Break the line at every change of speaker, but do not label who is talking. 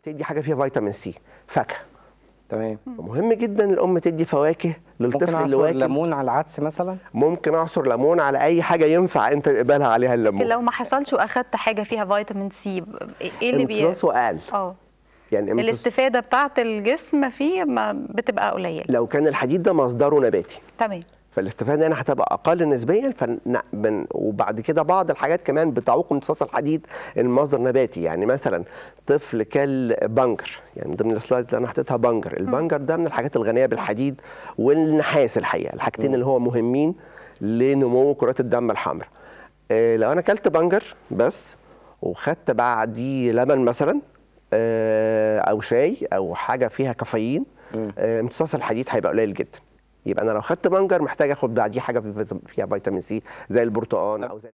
تدي حاجه فيها فيتامين سي فاكهه
تمام
مهم جدا الام تدي فواكه
ممكن
للطفل اللي
اعصر
واكل
ليمون على العدس مثلا
ممكن اعصر ليمون على اي حاجه ينفع انت تقبلها عليها الليمون
لو ما حصلش واخدت حاجه فيها فيتامين سي ايه اللي بي
امتصاصه اقل
اه
يعني امتص...
الاستفاده بتاعه الجسم فيه ما بتبقى قليله
لو كان الحديد ده مصدره نباتي
تمام
فالاستفاده هنا هتبقى اقل نسبيا فن... بن... وبعد كده بعض الحاجات كمان بتعوق امتصاص الحديد المصدر نباتي يعني مثلا طفل كل بنجر يعني من ضمن السلايد اللي انا حاططها بنجر البنجر ده من الحاجات الغنيه بالحديد والنحاس الحقيقه الحاجتين اللي هو مهمين لنمو كرات الدم الحمراء إيه لو انا اكلت بنجر بس وخدت بعديه لبن مثلا آه، او شاي او حاجه فيها كافيين آه، امتصاص الحديد هيبقى قليل جدا يبقى انا لو خدت بنجر محتاج اخد بعديه حاجه فيها فيتامين سي زي البرتقال او زي